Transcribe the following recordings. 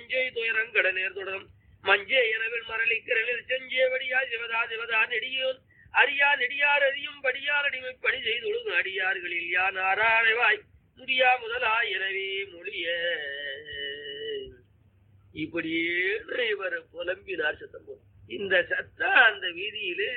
நெஞ்சை துயரங்கட நேர்தொடரும் மஞ்சே எனவே மரளிக்கிறலில் செஞ்சேவடியா சிவதா சிவதா நெடியோன் அறியா நெடியார் அறியும் படியார் அடிமை பணி செய்தொழுகும் அடியார்களில் யான் ஆறாழைவாய் துரியா முதலா எனவே மொழிய இப்படியே இவர் புலம்பினார் சத்தம் போட்டு இந்த சத்தம் அந்த வீதியிலே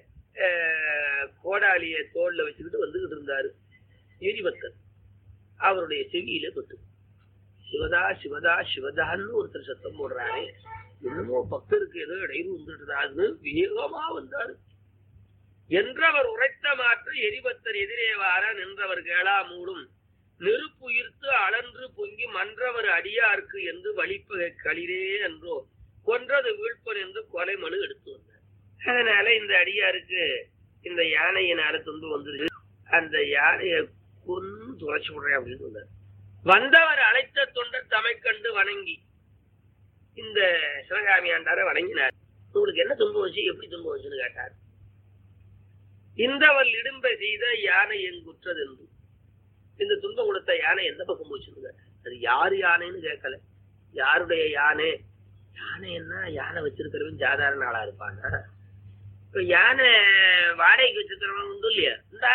அஹ், கோடாலிய தோல்ல வச்சுக்கிட்டு வந்துகிட்டு இருந்தாரு எரிபக்தர் அவருடைய செவியில தொட்டு சிவதா சிவதா சிவதான்னு ஒருத்தர் சத்தம் போடுறாரு என்னமோ பக்தருக்கு ஏதோ இடையூறு வந்துட்டுதான்னு வேகமா வந்தாரு என்றவர் உரைத்த மாற்ற எரிபத்தர் எதிரே வார நின்றவர் கேளா மூடும் நெருப்புயிர்த்து அளன்று பொங்கி மன்றவர் அடியார்க்கு என்று வழிப்பகை களிரே என்றோ கொன்றது வீழ்ப்பன் என்று கொலை மனு எடுத்து வந்தார் அதனால இந்த அடியாருக்கு இந்த யானையினால துன்பு வந்துருச்சு அந்த யானையை கொன்னு துளைச்சு விடுறேன் அப்படின்னு சொன்னார் வந்தவர் அழைத்த தொண்டர் தமை கண்டு வணங்கி இந்த சிவகாமி ஆண்டார வணங்கினார் உங்களுக்கு என்ன துன்பம் வச்சு எப்படி துன்பம் வச்சுன்னு கேட்டார் இந்தவள் இடும்ப செய்த யானை என் குற்றது என்று இந்த துன்பம் கொடுத்த யானை எந்த பக்கம் போச்சுன்னு கேட்டார் அது யாரு யானைன்னு கேட்கல யாருடைய யானை யானை என்ன யானை வச்சிருக்கிறவன் சாதாரண ஆளா இருப்பானா இப்ப யானை வாடகைக்கு வச்சிருக்கிறவன் உண்டு இல்லையா இந்தா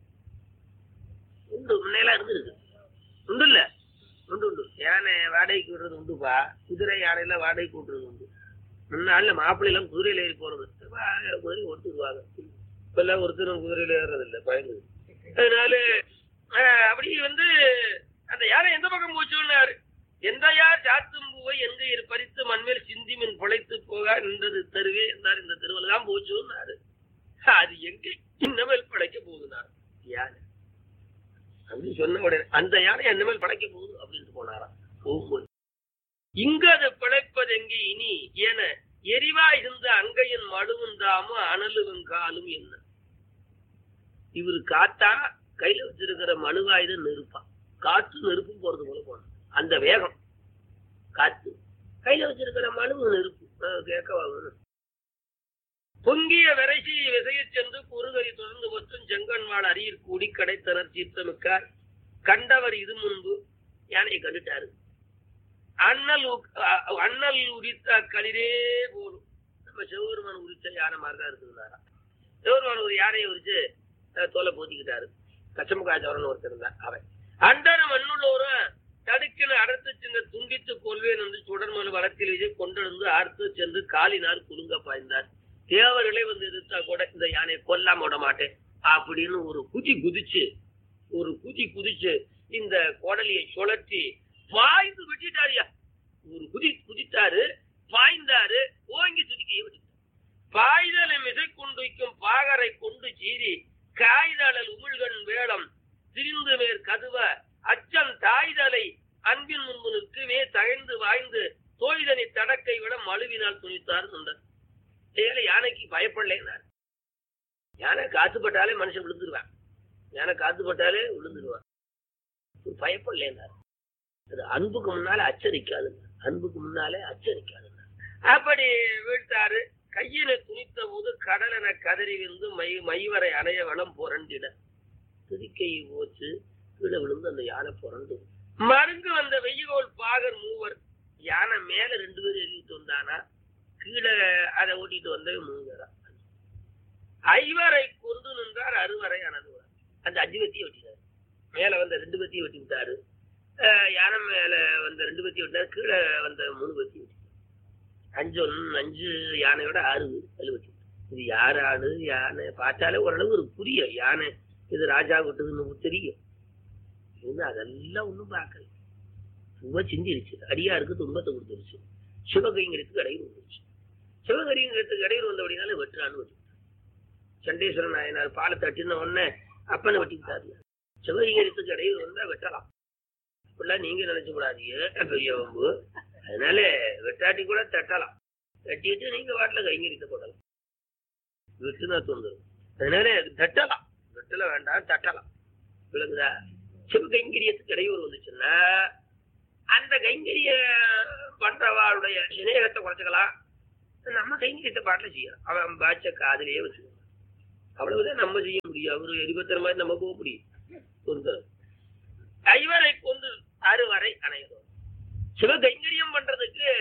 உண்டு முன்னையெல்லாம் இருந்திருக்கு உண்டு இல்ல உண்டு உண்டு யானை வாடகைக்கு விடுறது உண்டுப்பா குதிரை யானை எல்லாம் வாடகைக்கு விடுறது உண்டு முன்னாள் மாப்பிள்ளை எல்லாம் குதிரையில ஏறி போறது வா- குதிரை ஓட்டுருவாங்க இப்ப எல்லாம் ஒருத்தரும் குதிரையில ஏறது இல்ல பயந்து அதனால அஹ், அப்படி வந்து அந்த யானை எந்த பக்கம் போச்சுன்னாரு எந்த யார் சாத்தும் பூவை எங்க இரு பறித்து மண்மேல் சிந்தி மின் பொழைத்து போக நின்றது தெருவே என்றார் இந்த தெருவில் தான் போச்சுன்னாரு அது எங்க இன்னமேல் படைக்க போகுதுனார் யானை அப்படின்னு சொன்ன உடனே அந்த யானை என்ன மேல் படைக்க போகுது அப்படின்ட்டு போனாராம் போகும்போது இங்கு அது பிழைப்பது எங்கே இனி என எரிவா இருந்த அங்கையின் மடுவும் தாமும் அனலுவும் காலும் என்ன இவரு காத்தா கையில வச்சிருக்கிற மனுவாயுதம் நெருப்பா காற்று நெருப்பும் போறது போல போன அந்த வேகம் காத்து கையில வச்சிருக்கிற மனு நெருப்பு அஹ் கேட்கவா வேணும் பொங்கிய விரைசி விசையச் சென்று குறுகரி தொடர்ந்து மற்றும் செங்கன்மாள் அரியில் கூடி கடைத்தனர் சீர்த்தமிக்கார் கண்டவர் இது முன்பு யானையை கண்டுட்டாரு அண்ணல் உ- அ- அண்ணல் உரித்த களிரே போலும் நம்ம சிவபெருமான் உரித்த யானை மாதிரி தான் இருக்குதுனாரா சிவபெருமான் ஒரு யானையை உரிச்சு அஹ், தோலை போத்திக்கிட்டாரு கச்சமுகாச்சவரன் ஒருத்தர் இருந்தார் அவன் அண்டர் மண்ணுள்ளோரும் தடுக்கின அடர்த்து சென்று துண்டித்து கொள்வேன் என்று சுடர்மலு வளத்தில் வீசி கொண்டெழுந்து ஆர்த்து சென்று காலினார் குலுங்க பாய்ந்தார் தேவர்களே வந்து எதிர்த்தா கூட இந்த யானையை கொல்லாம விட மாட்டேன் அப்படின்னு ஒரு குதி குதிச்சு ஒரு குதி குதிச்சு இந்த கோடலியை சுழற்றி பாய்ந்து விட்டுட்டாருயா ஒரு குதி குதித்தாரு பாய்ந்தாரு ஓங்கி துதிக்கையை விட்டு பாய்தலை மிசை கொண்டு வைக்கும் பாகரை கொண்டு சீறி காய்தழல் உமிழ்கண் வேடம் திரிந்து மேற் கதுவ அச்சம் தாய்தலை அன்பின் முன்பு நிற்குமே தகைந்து வாய்ந்து தோய்தனை தடக்கை விட மழுவினால் துணித்தார் சொன்னார் ஏழை யானைக்கு பயப்படலைன்னார் யானை காத்துப்பட்டாலே மனுஷன் விழுந்துருவான் யானை காத்துப்பட்டாலே விழுந்துருவான் பயப்படலைன்னார் அது அன்புக்கு முன்னாலே அச்சரிக்காதுங்க அன்புக்கு முன்னாலே அச்சரிக்காதுங்க அப்படி வீழ்த்தாரு கையில துணித்த போது கடலென கதறி வந்து மை மைவரை அணைய வளம் புரண்டிட துதிக்கை போச்சு கீழே விழுந்து அந்த யானை புரண்டு மருங்கு வந்த வெய்யகோல் பாகர் மூவர் யானை மேல ரெண்டு பேரும் எறிவிட்டு வந்தானா கீழே அதை ஓட்டிட்டு வந்தவன் மூங்கரா ஐவரை கொண்டு நின்றார் அறுவரை அனதுவார் அந்த அஞ்சு பத்தியை வெட்டினார் மேல வந்த ரெண்டு பத்தியை வெட்டி விட்டாரு அஹ் யானை மேல வந்த ரெண்டு பத்தி வெட்டினாரு கீழே வந்த மூணு பத்தி வெட்டி அஞ்சு ஒன்னு அஞ்சு யானையோட ஆறு கல் வெட்டி இது யார் ஆடு யானை பார்த்தாலே ஓரளவு ஒரு புரியும் யானை இது ராஜா விட்டதுன்னு தெரியும் இவங்க அதெல்லாம் ஒண்ணும் பார்க்கல சும்மா சிந்திருச்சு அடியாருக்கு துன்பத்தை கொடுத்துருச்சு சிவகைங்கிறதுக்கு இடையூறு வந்துருச்சு சிவகரிங்கிறதுக்கு இடையூறு வந்தபடினால வெட்டுறான்னு வெட்டி சண்டேஸ்வரன் நாயனார் பாலை தட்டின உடனே அப்பனை வெட்டிக்கிட்டாரு சிவகரிங்கிறதுக்கு இடையூறு வந்தா வெட்டலாம் அப்படிலாம் நீங்க நினைச்சு கூடாதீங்க பெரிய வம்பு அதனால வெட்டாட்டி கூட தட்டலாம் தட்டிட்டு நீங்க வாட்டில கைங்கரித்த போடலாம் வெட்டுனா தோந்துரும் அதனால தட்டலாம் வெட்டல வேண்டாம் தட்டலாம் விளங்குதா சிவ கைங்கரியத்துக்கு இடையூறு வந்துச்சுன்னா அந்த கைங்கரிய பண்றவாளுடைய சிநேகத்தை குறைச்சிக்கலாம் நம்ம கைங்கரியத்தை பாட்டில் செய்யலாம் அவன் பாய்ச்ச காதலியே வச்சுக்கணும் அவ்வளவுதான் நம்ம செய்ய முடியும் அவரு எரிபத்திர மாதிரி நம்ம போக முடியும் சுந்தரம் ஐவரை கொண்டு அறுவரை அணைகிறோம் சிவ கைங்கரியம் பண்றதுக்கு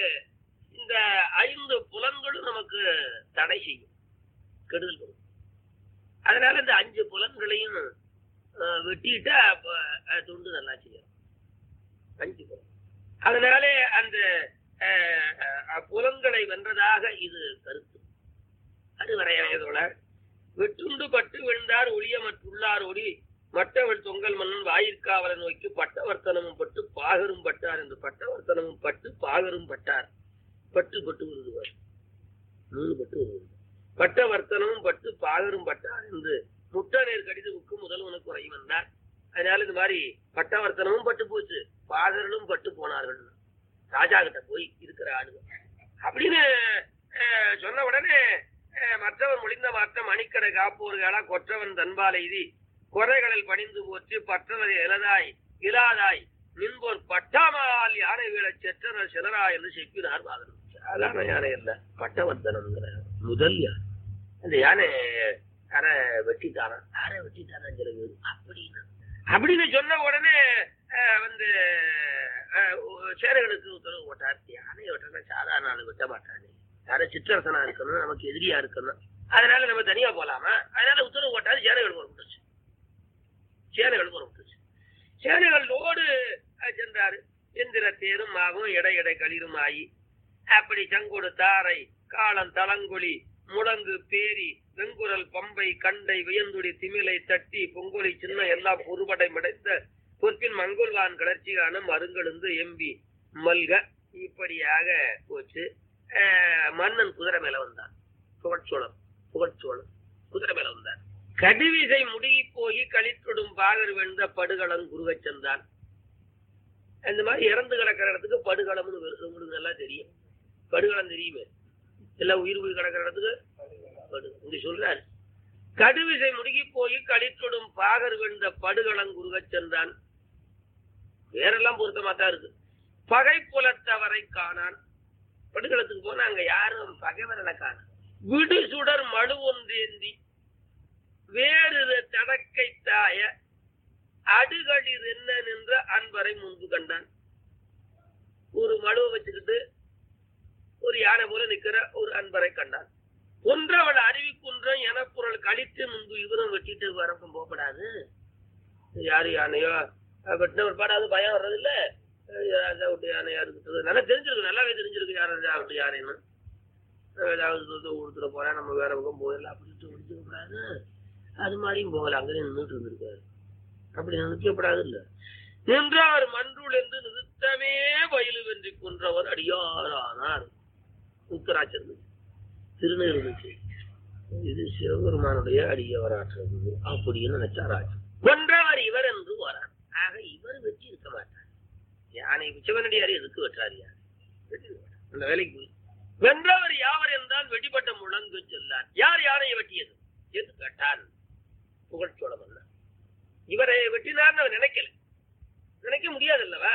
புலன்களையும் அஹ், வெட்டிட்டா அப்ப அஹ், தொண்டு நல்லா செய்யும் அஞ்சு புலம் அதனாலே அந்த அஹ், அஹ், புலன்களை வென்றதாக இது கருத்து அது வரையறையதோட வெட்டுண்டு பட்டு விழுந்தார் ஒளிய மற்றுள்ளார் ஒளி மற்றவள் தொங்கல் மன்னன் வாயிற்காவல நோய்க்கு பட்டவர்த்தனமும் பட்டு பாகரும் பட்டார் என்று பட்டவர்த்தனமும் பட்டு பாகரும் பட்டார் பட்டு பட்டு விருதுவார் மூணு பட்டு வருவது பட்டவர்த்தனமும் பட்டு பாகரும் பட்டார் என்று முட்டநேர் கடிதவுக்கு முதல்வனுக்கு உரை வந்தார் அதனால இந்த மாதிரி பட்டவர்த்தனமும் பட்டு போச்சு பாகர்களும் பட்டு போனார்கள் ராஜா கிட்ட போய் இருக்கிற ஆளுங்க அப்படின்னு அஹ், சொன்ன உடனே அஹ், மற்றவர் முடிந்த மாற்றம் மணிக்கடை காப்போர்களா கொற்றவன் தன்பால் எய்தி குறைகளில் பணிந்து போச்சு பற்றவரை இலதாய் இலாதாய் நின்போர் பட்டாமால் யானை வீழ செற்றனர் சிலரா என்று செப்பினார் பாதன் சாதாரண யானை இல்ல பட்டவர்த்தனம்ங்கிற முதல் யானை அந்த யானை அரை வெட்டித்தானா அரை வெட்டித்தானா சில பேர் அப்படின்னு அப்படின்னு சொன்ன உடனே அஹ், வந்து அஹ், சேனைகளுக்கு உத்தரவு போட்டார் யானை வெட்டனா சாதாரண ஆளு வெட்ட மாட்டானே யாரை சிற்றரசனா இருக்கணும் நமக்கு எதிரியா இருக்கணும் அதனால நம்ம தனியா போலாமா அதனால உத்தரவு போட்டாரு சேனைகள் புறப்பட்டுச்சு சேனைகள் புறப்பட்டுச்சு சேனைகளோடு அஹ், சென்றாரு எந்திர தேரும் ஆகும் எடை எடை களிரும் ஆகி அப்படி சங்கொடு தாரை காலம் தளங்கொலி முழங்கு பேரி வெங்குரல் பம்பை கண்டை வியந்துடி திமிலை தட்டி பொங்கொலி சின்ன எல்லாம் பொறுபடை மடைந்த பொற்பின் மங்குள்வான் கிளர்ச்சிகான மருங்கெழுந்து எம்பி மல்க இப்படியாக போச்சு அஹ், மன்னன் குதிரை மேல வந்தான் புகழ்ச்சோழன் புகழ்ச்சோழன் குதிரை மேல வந்தான் கடுவிசை முடுகி போய் கழித்துடும் பாகர் வென்ற படுகளம் குருகச் சென்றான் இந்த மாதிரி இறந்து கிடக்கிற இடத்துக்கு படுகளம்னு வருது. உங்களுக்கு நல்லா தெரியும் படுகளம் தெரியுமே எல்லாம் உயிர் உயிர் கிடக்கிற இடத்துக்கு படு இங்க சொல்றாரு கடுவிசை முடுகி போய் கழித்துடும் பாகர் வென்ற படுகளம் குருகச் சென்றான் வேறெல்லாம் பொருத்தமா தான் இருக்கு பகை புலத்தவரை காணான் படுகளத்துக்கு போனா அங்க யாரும் பகைவரனை காண விடு சுடர் மழு ஒன்றேந்தி வேறு தடக்கை தாய அடுகளிர் என்ன நின்ற அன்பரை முன்பு கண்டான் ஒரு மடுவை வச்சுக்கிட்டு ஒரு யானை போல நிக்கிற ஒரு அன்பரை கண்டான் ஒன்றவள் அறிவிக்குன்றம் என பொருள் கழித்து முன்பு இவரும் வெட்டிட்டு வரப்பும் போகப்படாது யாரு யானையோ அஹ் வெட்டின ஒரு பாடாது பயம் வர்றது இல்ல அதை விட்டு யானை யாருக்கு நல்லா தெரிஞ்சிருக்கு நல்லாவே தெரிஞ்சிருக்கு யாரை விட்டு யானைன்னு அஹ் ஏதாவது சொத்து கொடுத்துட போறேன் நம்ம வேற பக்கம் போயிடலாம் அப்படின்ட்டு முடிச்சுக்க கூடாது அது மாதிரியும் போகல அங்கேயே நின்றுட்டு இருந்திருக்காரு அப்படி நினைக்கப்படாது இல்ல நின்றார் மன்றுள் என்று நிறுத்தவே வயலு வென்றி கொன்றவர் அடியாரானார் உத்தராட்சம் திருநீர் இருந்துச்சு இது சிவபெருமானுடைய அடியவராற்றது அப்படின்னு நினைச்சாராச்சு கொன்றவர் இவர் என்று வரார் ஆக இவர் வெற்றி இருக்க மாட்டார் யானை சிவனடியார் எதுக்கு வெற்றார் யார் வெற்றி இருக்க மாட்டார். அந்த வேலைக்கு போய் வென்றவர் யாவர் என்றால் வெடிப்பட்ட முழங்கு சொல்லார் யார் யானையை வெட்டியது எது கேட்டான் புகழ்ச்சோழ மன்னன் இவரை வெட்டினார்னு அவர் நினைக்கல நினைக்க முடியாது அல்லவா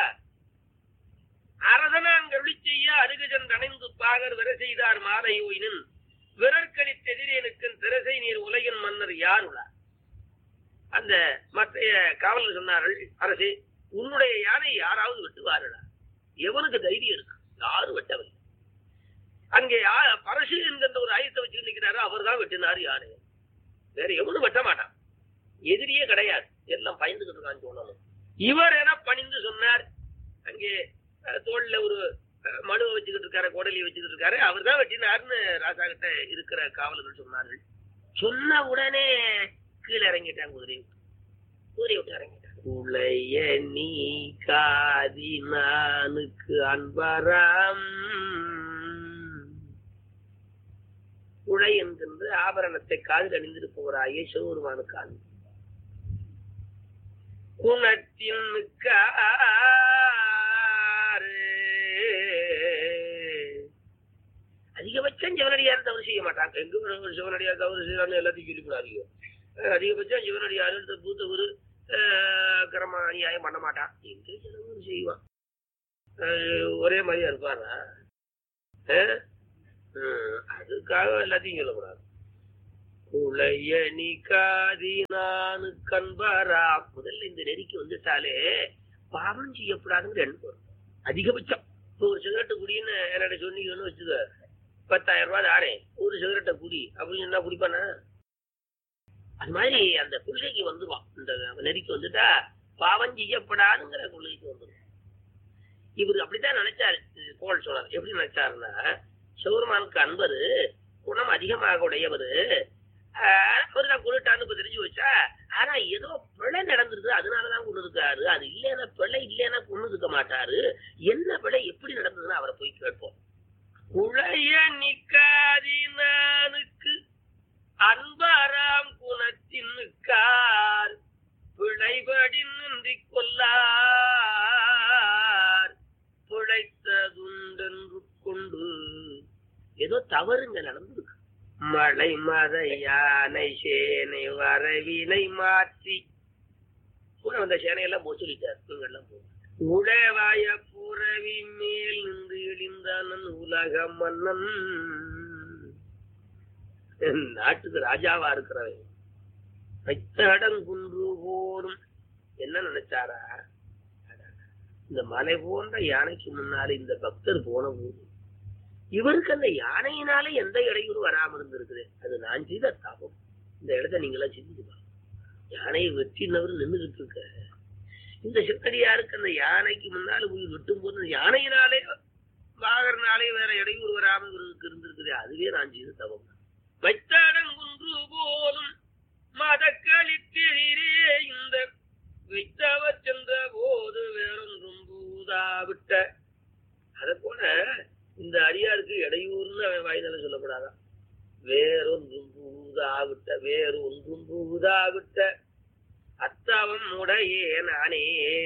அரசனான் கருளி செய்ய அருகஜன் அணைந்து பாகர் விர செய்தார் மாலை ஓயினின் விரற்களித் எதிரேனுக்கு திரசை நீர் உலகின் மன்னர் யார் உளா அந்த மற்ற காவலர் சொன்னார்கள் அரசே உன்னுடைய யானை யாராவது வெட்டுவார்களா எவனுக்கு தைரியம் இருக்கு யாரும் வெட்டவில்லை அங்கே யா- பரசு என்கின்ற ஒரு ஆயுதத்தை வச்சு நிற்கிறாரோ அவர் தான் வெட்டினார் யானை வேற எவனும் வெட்ட மாட்டான் எதிரியே கிடையாது எல்லாம் பயந்துகிட்டு இருக்கான்னு சொல்லணும் இவர் என பணிந்து சொன்னார் அங்கே அஹ், தோல்ல ஒரு அஹ், மனுவை வச்சுக்கிட்டு இருக்காரு கோடலியை வச்சுக்கிட்டு இருக்காரு அவர் தான் வெட்டினார்னு ராஜா கிட்ட இருக்கிற காவலர்கள் சொன்னார்கள் சொன்ன உடனே கீழே இறங்கிட்டான் குதிரை விட்டு குதிரை விட்டு இறங்கிட்டான் உளைய நீ காதி நானுக்கு அன்பராம் உழை என்கின்ற ஆபரணத்தை காதில் அணிந்திருப்பவராகிய சிவபெருமானுக்கு அன்பு குணத்தின் மிக்காறு. அதிகபட்சம் சிவனடியார் தவறு செய்ய மாட்டாங்க எங்க ஒரு சிவனடியார் தவறு செய்யறான்னு எல்லாத்தையும் சொல்லிவிடாதீங்க அஹ் அதிகபட்சம் சிவனடியார் இந்த பூத்தவர் கிரம அநியாயம் பண்ண மாட்டான் எங்க சிலவரும் செய்வான் அஹ் ஒரே மாதிரியா இருப்பாரா அஹ்? ஹம், அதுக்காக எல்லாத்தையும் சொல்லக்கூடாது குளைய நீ காதி நானு கண்பாரா முதல்ல இந்த நெறிக்கு வந்துட்டாலே பாவம் செய்யக்கூடாதுங்கிற எண்ணம் வரும் அதிகபட்சம் இப்போ ஒரு சிகரெட்டு குடின்னு என்னோட சொன்னீங்கன்னு வச்சுக்க பத்தாயிரம் ரூபாய் ஆறேன் ஒரு சிகரெட்டை குடி அப்படின்னு என்ன குடிப்பானா அது மாதிரி அந்த கொள்கைக்கு வந்துருவான் இந்த நெறிக்கு வந்துட்டா பாவம் செய்யப்படாதுங்கிற கொள்கைக்கு வந்துருவான் இவர் அப்படித்தான் நினைச்சாரு போல் சொல்றாரு எப்படி நினைச்சாருன்னா சிவருமானுக்கு அன்பரு குணம் அதிகமாக உடையவரு அவர் தான் கொண்டுட்டான்னு இப்ப தெரிஞ்சு வச்சா ஆனா ஏதோ பிழை நடந்திருக்கு அதனாலதான் கொண்டு இருக்காரு அது இல்லைன்னா பிழை இல்லைன்னா கொண்டு இருக்க மாட்டாரு என்ன பிழை எப்படி நடந்ததுன்னு அவரை போய் கேட்போம் உழைய நிக்காதினானுக்கு அன்பராம் குணத்தின் நிற்கார் பிழைபடி நின்றி கொல்லார் பிழைத்ததுண்டென்று கொண்டு ஏதோ தவறுங்க நடந்திருக்கு மழை மத யானை சேனை வரவினை மாற்றி கூட வந்த சேனையெல்லாம் போக சொல்லிட்டார் இவங்கெல்லாம் போ உழவாய புறவி மேல் நின்று இழிந்தானன் உலக மன்னன் நாட்டுக்கு ராஜாவா இருக்கிறவன் வைத்தடம் குன்று போரும் என்ன நினைச்சாரா இந்த மலை போன்ற யானைக்கு முன்னால இந்த பக்தர் போன போது இவருக்கு அந்த யானையினால எந்த இடையூறு வராம இருந்திருக்குது அது நான் செய்த தபம் இந்த இடத்த நீங்களா சிந்திச்சு யானையை வெற்றினவர் நின்றுகிட்டு இருக்க இந்த சித்தடியாருக்கு அந்த யானைக்கு முன்னால போய் வெட்டும் போது அந்த யானையினாலே வாகரனாலே வேற இடையூறு வராம இவருக்கு இருந்திருக்குது அதுவே நான் செய்த தபம் வைத்தாடங்குன்று போலும் மதக்களித்தெதிரே இந்த வைத்தவர் சென்ற போது வேறொன்றும் பூதா விட்ட அத போல இந்த அடியாருக்கு இடையூறுன்னு அவன் வாய்ந்தால சொல்லப்படாதா வேறொன்றும் பூதா விட்ட வேறு ஒன்றும் பூதா விட்ட அத்தவம் உடையே நானே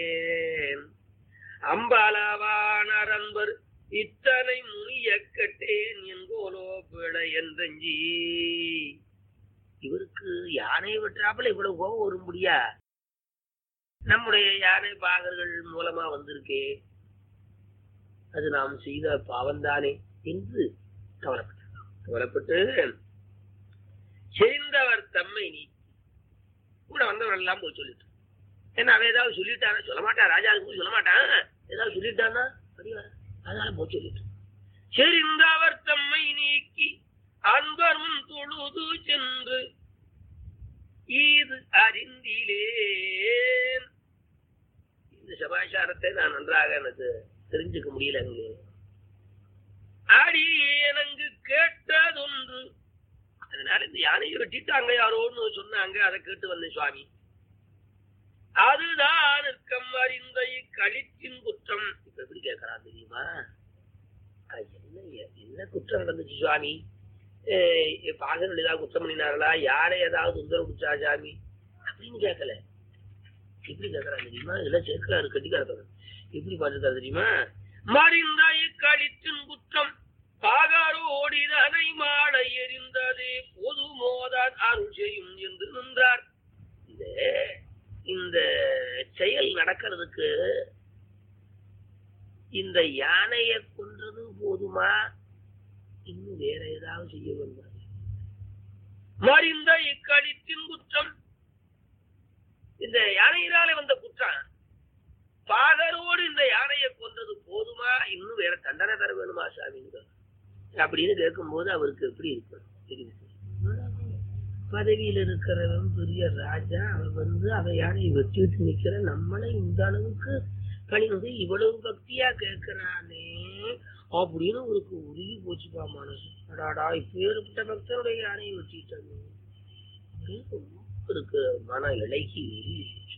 அம்பாலவானார் அன்பர் இத்தனை முனிய கட்டேன் என்கோலோ பிழை என்றஞ்சி இவருக்கு யானை வெற்றாப்புல இவ்வளவு கோபம் வரும்படியா நம்முடைய யானை பாகர்கள் மூலமா வந்திருக்கே அது நாம் செய்த பாவம்தானே என்று கவலைப்பட்டார் கவலைப்பட்டு செறிந்தவர் தம்மை நீ கூட வந்தவர்கள் எல்லாம் போய் சொல்லிட்டு என்ன அவன் ஏதாவது சொல்லிட்டானா சொல்ல மாட்டான் ராஜாவுக்கு போய் சொல்ல மாட்டான் ஏதாவது சொல்லிட்டானா அப்படியா அதனால போய் சொல்லிட்டு செறிந்தவர் தம்மை நீக்கி அன்பர் முன் தொழுது சென்று இது அறிந்திலேன் இந்த சமாச்சாரத்தை நான் நன்றாக எனக்கு தெரிஞ்சுக்க முடியல அங்கே அடி எனக்கு கேட்டதொன்று அதனால இந்த யானையை வெட்டிட்டாங்க யாரோன்னு சொன்னாங்க அதை கேட்டு வந்தேன் சுவாமி அதுதான் இருக்கம் அறிந்த கழித்தின் குற்றம் இப்ப எப்படி கேட்கறான் தெரியுமா என்ன என்ன குற்றம் நடந்துச்சு சுவாமி பாகர்கள் ஏதாவது குற்றம் பண்ணினார்களா யாரை ஏதாவது தொந்தரவு குச்சா சாமி அப்படின்னு கேட்கல எப்படி கேட்கறான் தெரியுமா இதெல்லாம் சேர்க்கிறாரு கட்டி கிடக்கிறாரு எப்படி பார்த்துருக்காரு தெரியுமா மறிந்த இக்கழித்தின் குற்றம் பாகாரோடி அணை மாட எரிந்ததே பொது மோதான் அருள் செய்யும் என்று நின்றார் இந்த இந்த செயல் நடக்கிறதுக்கு இந்த யானையை கொன்றது போதுமா இன்னும் வேற ஏதாவது செய்ய வேண்டும் மறிந்த இக்கடித்தின் குற்றம் இந்த யானையினாலே வந்த குற்றம் பாகரோடு இந்த யானையை கொன்றது போதுமா இன்னும் வேற தண்டனை தர வேணுமா சாமிங்க அப்படின்னு கேட்கும்போது அவருக்கு எப்படி இருக்கும் தெரியுது பதவியில் இருக்கிறவன் பெரிய ராஜா அவன் வந்து அவன் யானையை வச்சுட்டு நிக்கிற நம்மளை இந்த அளவுக்கு பணிந்து இவ்வளவு பக்தியா கேட்கிறானே அப்படின்னு அவருக்கு உருகி போச்சுப்பா மனசு அடாடா இப்பேற்பட்ட பக்தருடைய யானையை வச்சுட்டாங்க இருக்கு மன இலகி உருகி போச்சு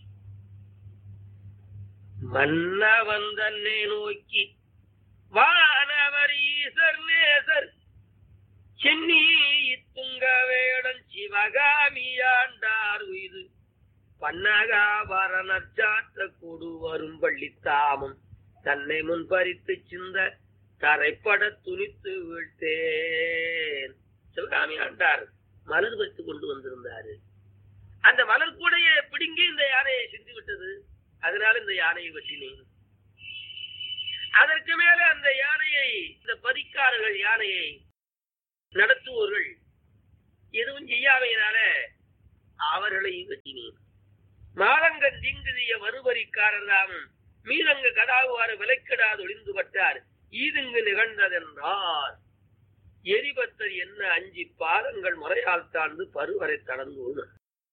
மன்னவன் தன்னை நோக்கி வானவர் ஈசர் நேசர் சென்னி இத்துங்க வேடன் சிவகாமியாண்டார் உயிது பன்னகாபரணச்சாற்ற கொடு வரும் பள்ளித்தாமம் தன்னை முன் பறித்து சிந்த தரைப்பட துணித்து வீழ்த்தேன் சிவகாமி ஆண்டார் மலர் பறித்து கொண்டு வந்திருந்தாரு அந்த மலர் கூடைய பிடுங்கி இந்த யானையை சிந்து விட்டது அதனால இந்த யானையை வெட்டினேன் அதற்கு மேல அந்த யானையை இந்த பறிக்காரர்கள் யானையை நடத்துவோர்கள் எதுவும் செய்யாமையினால அவர்களையும் வெட்டினேன் மாலங்க திங்குதிய வருவரிக்காரர் தாமும் மீதங்க கதாகுவாறு விலைக்கிடாது ஒளிந்து பட்டார் ஈதுங்கு நிகழ்ந்ததென்றார் எரிபத்தர் என்ன அஞ்சி பாதங்கள் முறையால் தாழ்ந்து பருவரை தடந்து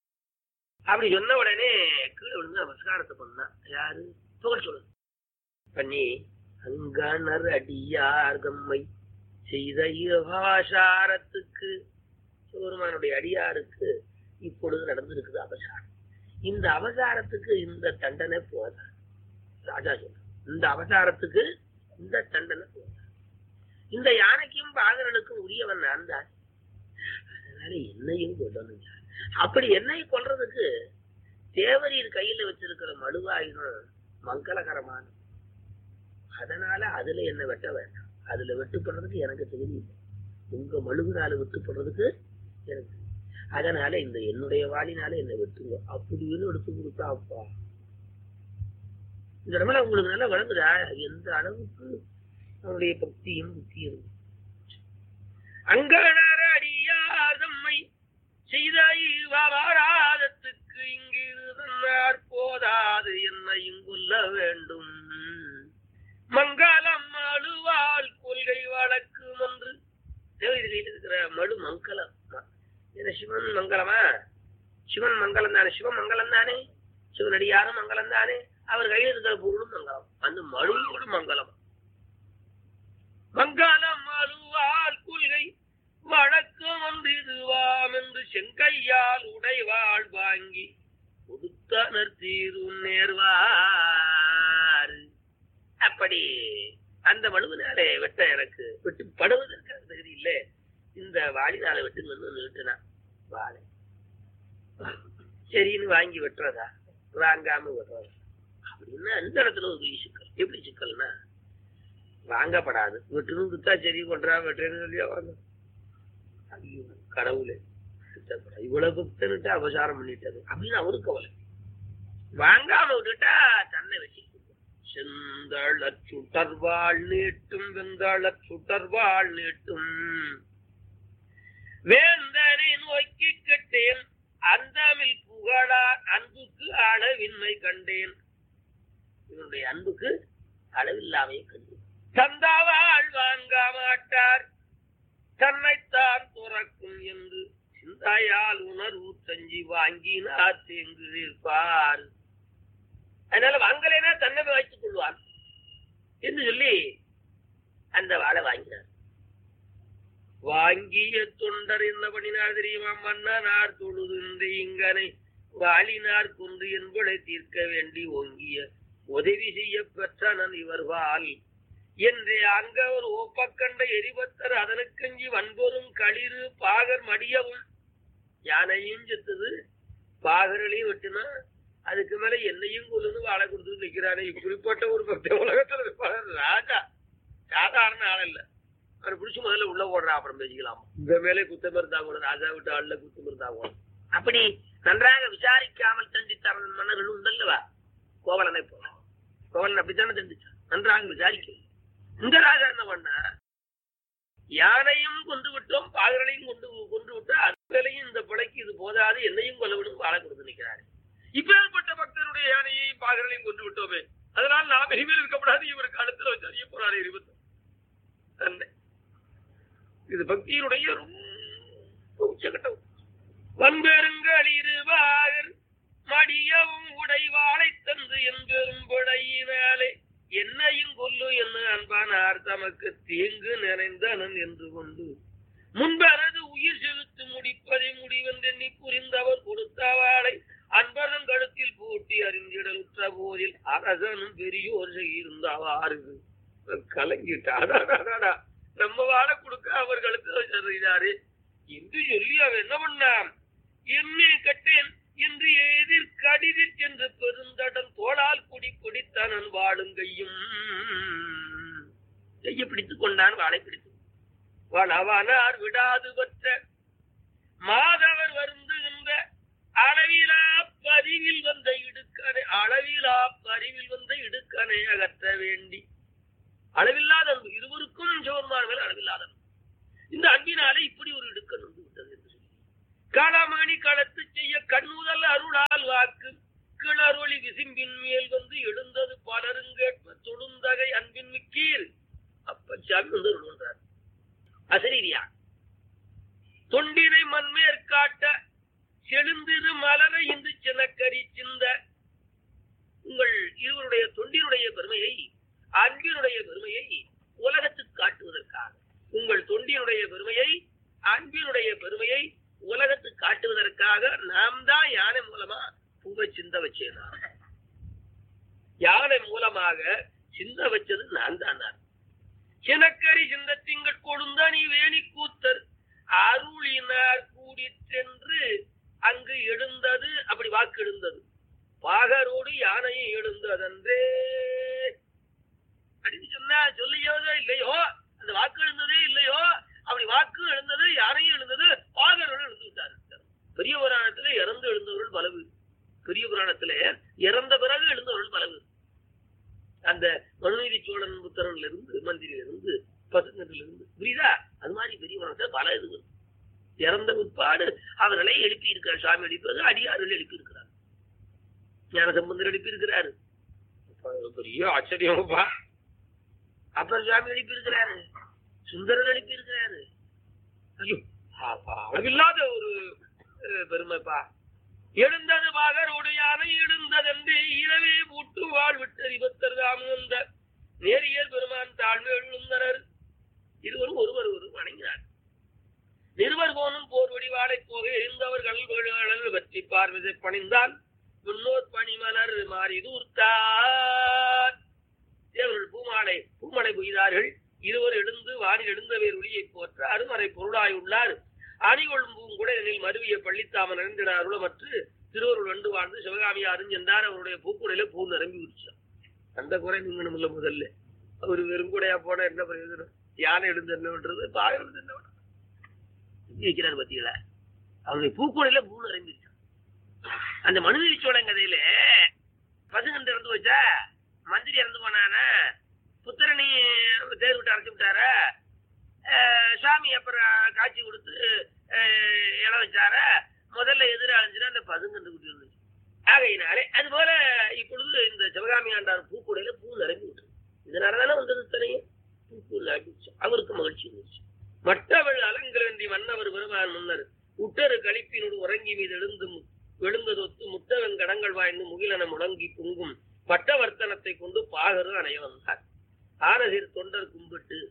அப்படி சொன்ன உடனே கீழே விழுந்து நமஸ்காரத்தை பண்ணா யாரு புகழ் சொல்லு பண்ணி அங்கனர் அடியார் தம்மை செய்த இவ்வாசாரத்துக்கு சிவருமானுடைய அடியாருக்கு இப்பொழுது நடந்திருக்குது அபசாரம் இந்த அவசாரத்துக்கு இந்த தண்டனை போதா ராஜா சொல்ற இந்த அவசாரத்துக்கு இந்த தண்டனை போதா இந்த யானைக்கும் பாகரனுக்கும் உரியவன் நான் தான் அதனால என்னையும் கொல்லணும் அப்படி என்னை கொல்றதுக்கு தேவரீர் கையில வச்சிருக்கிற மடுவாயுதம் மங்களகரமான அதனால அதுல என்ன வெட்ட வேண்டாம் அதுல வெட்டுப்படுறதுக்கு எனக்கு தகுதி இல்லை உங்க மழுகுனால வெட்டுப்படுறதுக்கு எனக்கு அதனால இந்த என்னுடைய வாளினால என்னை வெட்டுங்க அப்படின்னு எடுத்து கொடுத்தா அப்பா இந்த இடத்துல உங்களுக்கு நல்லா வழங்குதா எந்த அளவுக்கு அவனுடைய பக்தியும் புத்தியும் அங்கனர் அடியார் தம்மை செய்த வாராதத்துக்கு இங்கு இருந்தார் போதாது என்னையும் கொல்ல வேண்டும் மங்களம் அழுவாள் கொள்கை வழக்கும் என்று தேவதி கையில் இருக்கிற மடு மங்களம் என்ன சிவன் மங்களமா சிவன் மங்களம் தானே சிவன் மங்களம் தானே சிவனடியாரும் மங்களம் தானே அவர் கையில் இருக்கிற பொருளும் மங்களம் அந்த மழுவோடு மங்களம் மங்களம் அழுவாள் கொள்கை வழக்கம் ஒன்று இதுவாம் என்று செங்கையால் உடைவாள் வாங்கி கொடுத்தனர் தீரும் நேர்வார் அப்படி அந்த மனுவினாலே வெட்ட எனக்கு வெட்டு படுவதற்கு அந்த தகுதி இல்லை இந்த வாளினால வெட்டுங்கன்னு நீட்டுனான் வாழை சரின்னு வாங்கி வெட்டுறதா வாங்காம வெட்டுறதா அப்படின்னா அந்த இடத்துல ஒரு பெரிய சிக்கல் எப்படி சிக்கல்னா வாங்கப்படாது வெட்டணும் வித்தா சரி பண்றா வெட்டுறேன்னு சொல்லியா வாங்க ஐயோ கடவுளே சித்தப்படா இவ்வளவு பக்தன்ட்டு அபசாரம் பண்ணிட்டது அப்படின்னு அவருக்கு கவலை வாங்காம விட்டுட்டா தன்னை வச்சு செந்தள சுடர்வாள் நீட்டும் வெந்தள சுடர்வாள் நீட்டும் வேந்தனை நோக்கி கட்டேன் அந்தமில் புகழார் அன்புக்கு அளவின்மை கண்டேன் இவனுடைய அன்புக்கு அளவில்லாமையை கண்டு தந்தாவாள் வாங்க மாட்டார் தன்னைத்தான் துறக்கும் என்று சிந்தாயால் உணர்வு தஞ்சி வாங்கினார் தேங்கு இருப்பார் அதனால வாங்கலைன்னா தன்னை வைத்துக் கொள்வார் என்று சொல்லி அந்த வாழை வாங்கினார் வாங்கிய தொண்டர் என்ன பண்ணினார் தெரியுமா மன்னனார் தொழுது இந்த இங்கனை வாழினார் கொன்று என்பதை தீர்க்க வேண்டி ஓங்கிய உதவி செய்ய பெற்றனன் இவர்வால் என்றே அங்கவர் ஓப்பக்கண்ட எரிபத்தர் அதனுக்கஞ்சி வன்பொரும் களிறு பாகர் மடியவும் யானையும் செத்துது பாகர்களையும் வெட்டினா அதுக்கு மேல என்னையும் கொள்ளுன்னு வாழை கொடுத்து நிக்கிறானே இப்படிப்பட்ட ஒரு பக்தி உலகத்துல இருப்பாரு ராஜா சாதாரண ஆள் இல்ல அவர் பிடிச்சு முதல்ல உள்ள ஓடுறா அப்புறம் பேசிக்கலாம் இந்த மேலே குத்தம் இருந்தா கூட ராஜா விட்டு ஆள்ல குத்தம் இருந்தா கூட அப்படி நன்றாக விசாரிக்காமல் தண்டித்தார் மன்னர்கள் உண்டல்லவா கோவலனை போல கோவலன் அப்படித்தானே தண்டிச்சான் நன்றாக விசாரிக்க இந்த ராஜா என்ன பண்ண யானையும் கொண்டு விட்டோம் பாகர்களையும் கொண்டு கொண்டு விட்டு அதுகளையும் இந்த பிழைக்கு இது போதாது என்னையும் கொல்ல விடும் வாழை கொடுத்து நிற்கிறாரு இப்பேற்பட்ட பக்தருடைய யானையையும் பாகர்களையும் கொண்டு விட்டோமே அதனால் நாம் இனிமேல் இருக்கப்படாது இவருக்கு அடுத்த வச்சு அறிய போறாரு இருபத்தி தன்னை இது பக்தியினுடைய ரொம்ப உச்சகட்டம் வன்பெருங்கள் இருவார் மடியவும் உடைவாளை தந்து என்பெரும் பிழையினாலே என்னையும் கொல்லு என்ன அன்பானார் தமக்கு தீங்கு நிறைந்தனன் என்று கொண்டு முன்பரது உயிர் செலுத்து முடிப்பதை முடிவென்றெண்ணி புரிந்தவர் கொடுத்தவாளை அன்பரன் கழுத்தில் பூட்டி அறிந்திடலுற்ற போதில் அரசனும் பெரியோர் செய்திருந்தவாறு கலங்கிட்டாடா நம்ம வாழை கொடுக்க அவர் கழுத்துல சொல்றாரு என்று சொல்லி அவன் என்ன பண்ணான் என்னை கட்டேன் என்று எதிர் கடிதில் சென்று பெருந்தடன் தோளால் குடி குடித்தனன் வாழும் கையும் கையை பிடித்துக் கொண்டான் வாழை பிடித்து வளவனார் விடாது பெற்ற மாதவர் வருந்துகின்ற அளவிலா பதிவில் வந்த இடுக்கனை அளவிலா பதிவில் வந்த இடுக்கனை அகற்ற வேண்டி அளவில்லாத அன்பு இருவருக்கும் சிவருமான் மேல் அளவில்லாத அன்பு இந்த அன்பினாலே இப்படி ஒரு இடுக்கன் வந்து விட்டது என்று சொல்லி காலாமணி களத்து செய்ய கண்ணுதல் அருளால் வாக்கு கிளறொளி விசிம்பின் மேல் வந்து எழுந்தது பலரும் கேட்ப தொழுந்தகை அன்பின் மிக்கீர் அப்ப சாமி வந்து அருள்ன்றார் அசரீரியா தொண்டினை மண்மேற்காட்ட செழுந்திரு மலர இந்து சினக்கரி சிந்த உங்கள் இருவருடைய தொண்டினுடைய பெருமையை அன்பினுடைய பெருமையை உலகத்துக்கு காட்டுவதற்காக உங்கள் தொண்டினுடைய பெருமையை அன்பினுடைய பெருமையை உலகத்துக்கு காட்டுவதற்காக நாம் தான் யானை மூலமா பூவை சிந்த வச்சேனா யானை மூலமாக சிந்த வச்சது நான் தான் சினக்கரி சிந்த திங்கள் கொடுந்த நீ வேணி கூத்தர் அருளினார் கூடி சென்று அங்கு எழுந்தது அப்படி வாக்கு எழுந்தது பாகரோடு யானையும் எழுந்ததன்றே அப்படின்னு சொன்னா சொல்லியோதோ இல்லையோ அந்த வாக்கு எழுந்ததே இல்லையோ அப்படி வாக்கு எழுந்தது யானையும் எழுந்தது பாகரோடு எழுந்து விட்டார் பெரிய புராணத்துல இறந்து எழுந்தவர்கள் பலவு பெரிய புராணத்துல இறந்த பிறகு எழுந்தவர்கள் பலவு அந்த மனுநீதி சோழன் புத்தரன்ல இருந்து மந்திரியில இருந்து பசுங்கன்ல இருந்து புரியுதா அது மாதிரி பெரிய புராணத்துல பல இது வரும். இறந்த பிற்பாடு அவர்களை எழுப்பி இருக்கிறார் சுவாமி எழுப்பது அடியார்கள் எழுப்பி இருக்கிறார் ஞான சம்பந்தர் எழுப்பி இருக்கிறாரு பெரிய ஆச்சரியமாப்பா அப்பர் சுவாமி எழுப்பி இருக்கிறாரு சுந்தரர் எழுப்பி இருக்கிறாரு ஐயோ ஆப்பா, அளவில்லாத ஒரு அஹ், பெருமைப்பா எழுந்தது பாகரோடு யானை எழுந்ததென்று இரவே பூட்டு வாழ் விட்டு இருபத்தர் தாமுந்த நேரியர் பெருமான் தாழ்வு எழுந்தனர் இருவரும் ஒருவர் ஒரு வணங்கினார் நிருவர் போனும் போர் வடிவாளை போக எழுந்தவர்கள் வேடுகளல் பற்றி பார்வதை பணிந்தான் முன்னோர் பணிமலர் மாறி தூர்த்தார் தேவர்கள் பூமாலை பூமலை புய்தார்கள் இருவர் எழுந்து வானில் எழுந்தவர் ஒளியை போற்ற அருமறை பொருளாய் உள்ளார் அணிகொள்ளும் பூங்குடையனில் மருவிய பள்ளித்தாம நிறைந்திட அருளமற்று திருவருள் கண்டு வாழ்ந்து சிவகாமி அறிஞ்சென்றார் அவருடைய பூக்குடையில பூ நிரம்பி விடுச்சான் அந்த குறை நீங்கணும் இல்ல முதல்ல அவரு வெறுங்குடையா போனா என்ன பிரயோஜனம் யானை எழுந்து என்ன பண்றது பாய் எழுந்து என்ன பண்றது எப்படி வைக்கிறார் பத்திகளா அவருடைய பூக்குடையில பூ நிரம்பிடுச்சான் அந்த மனுநீதி சோழன் கதையில பசுங்கண்டு இறந்து வச்சா மந்திரி இறந்து போனானா புத்திரனி தேர் விட்டு அரைச்சு விட்டாரா அஹ் சாமி அப்புறம் காட்சி கொடுத்து அஹ் இலை வச்சார முதல்ல எதிர அழிஞ்சுனா அந்த பதுங்கண்டு குட்டி இருந்துச்சு ஆகையினாலே அது போல இப்பொழுது இந்த சிவகாமி ஆண்டார் பூக்கூடையில பூ நிரம்பி விட்டு இதனாலதானே வந்தது தனையும் பூக்கூ நிரம்பிச்சு அவருக்கு மகிழ்ச்சி இருந்துச்சு மற்றவள் அலங்கரந்தி மன்னவர் பெருமான் முன்னர் உட்டரு கழிப்பினோடு உறங்கி மீது எழுந்து மு- எழுந்ததொத்து முட்டவன் கடங்கள் வாய்ந்து முகிலன முழங்கி பொங்கும் பட்டவர்த்தனத்தை கொண்டு பாகரு அணைய வந்தார் ஆனதிர் தொண்டர் கும்பிட்டு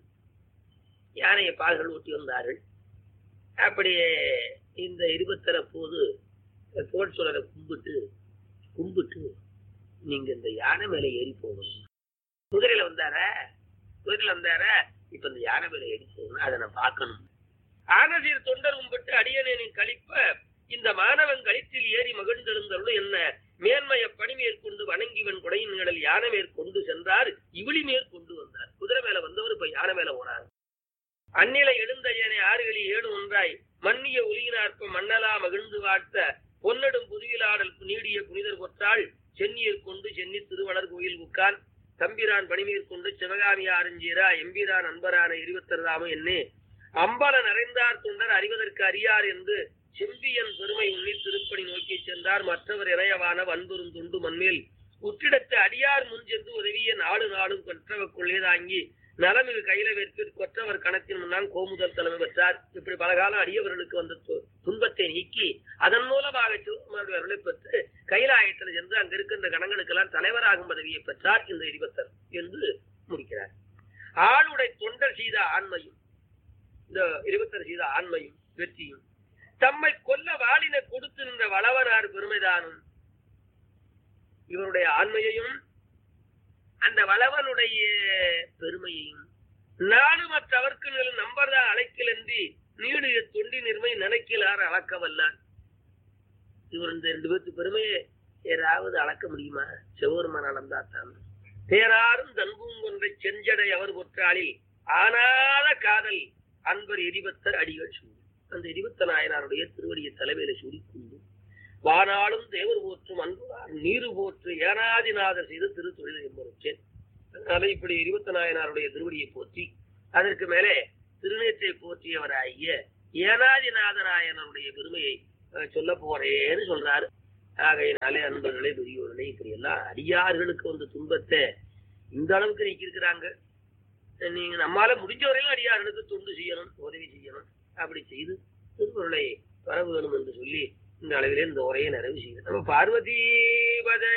யானையை பாகர்கள் ஊட்டி வந்தார்கள் அப்படியே இந்த இருபத்தர போது தோல் சுழலை கும்பிட்டு கும்பிட்டு நீங்க இந்த யானை மேல ஏறி போகணும் குதிரையில வந்தார குதிரையில வந்தார இப்ப இந்த யானை மேல ஏறி போகணும் அதை நான் பார்க்கணும் ஆனசீர் தொண்டர் கும்பிட்டு அடியனின் கழிப்ப இந்த மாணவன் கழித்தில் ஏறி மகிழ்ந்தெழுந்தருள் என்ன மேன்மைய பணி மேற்கொண்டு வணங்கிவன் குடையின் நிழல் யானை மேற்கொண்டு சென்றார் இவிழி மேற்கொண்டு வந்தார் குதிரை மேல வந்தவர் இப்ப யானை மேல போனார் அந்நிலை எழுந்த ஏனை ஆறுகளி ஏடு ஒன்றாய் மன்னிய ஒலியினார்ப்ப மண்ணலா மகிழ்ந்து வார்த்த பொன்னடும் புதுவிலாடல் நீடிய புனிதர் கொற்றாள் சென்னியர் கொண்டு சென்னி திருவளர் கோயில் உட்கான் தம்பிரான் பணிமேற்கொண்டு சிவகாமி ஆரஞ்சீரா எம்பிரான் அன்பரான இருபத்தரதாம என்னே அம்பல நிறைந்தார் தொண்டர் அறிவதற்கு அறியார் என்று செம்பியன் பெருமை உண்ணி திருப்பணி நோக்கி சென்றார் மற்றவர் இறையவான வன்பெரும் தொண்டு மண்மேல் உற்றிடத்து அடியார் முன் சென்று உதவிய நாடு நாடும் கொற்றவ கொள்ளையதாங்கி நலமிகு கையிலவிற்கு கொற்றவர் கணத்தின் முன்னால் கோமுதல் தலைமை பெற்றார் இப்படி பலகாலம் அடியவர்களுக்கு வந்த து- துன்பத்தை நீக்கி அதன் மூலமாக சிவபெருமானுடைய அருளை பெற்று கைலாயத்தில் சென்று அங்க இருக்கின்ற கணங்களுக்கெல்லாம் தலைவராகும் பதவியை பெற்றார் இந்த இருபத்தர் என்று முடிக்கிறார் ஆளுடை தொண்டர் செய்த ஆண்மையும் இந்த இருபத்தர் செய்த ஆண்மையும் வெற்றியும் தம்மை கொல்ல வாளின கொடுத்து நின்ற வளவனார் பெருமைதானும் இவருடைய ஆண்மையையும் அந்த வளவனுடைய பெருமையையும் நாடு மற்றவர்க்கு நில நம்பர்தா அழைக்கல் என்று நீடு தொண்டி நிர்மை நினைக்கலார் அளக்க வல்லார் இவர் இந்த ரெண்டு பேர்த்து பெருமையை ஏதாவது அளக்க முடியுமா சிவபெருமான் அளந்தா தான் தேராரும் தன்பும் கொன்றை செஞ்சடை அவர் பொற்றாளில் ஆனாத காதல் அன்பர் எரிபத்தர் அடிகள் சூடி அந்த எரிபத்த நாயனாருடைய திருவடியை தலைமையில சூடிக்கொண்டு வானாளும் தேவர் போற்றும் அன்புவார் நீரு போற்று ஏனாதிநாதர் செய்த திருத்தொழில் என்பவற்றேன் அதனால இப்படி இருபத்த நாயனாருடைய திருவடியை போற்றி அதற்கு மேலே திருநேற்றை போற்றியவராகிய ஏனாதிநாதராயனருடைய பெருமையை அஹ், சொல்ல போறேன்னு சொல்றாரு ஆகையினாலே அன்பர்களே பெரியோர்களே இப்படி எல்லாம் அடியார்களுக்கு வந்த துன்பத்தை இந்த அளவுக்கு நீக்கியிருக்கிறாங்க நீங்க நம்மால முடிஞ்ச வரையிலும் அடியார்களுக்கு தொண்டு செய்யணும் உதவி செய்யணும் அப்படி செய்து திருக்குறளை வர வேணும் என்று சொல்லி இந்த அளவிலே இந்த உரையை நிறைவு செய்யும் நம்ம பார்வதி பதை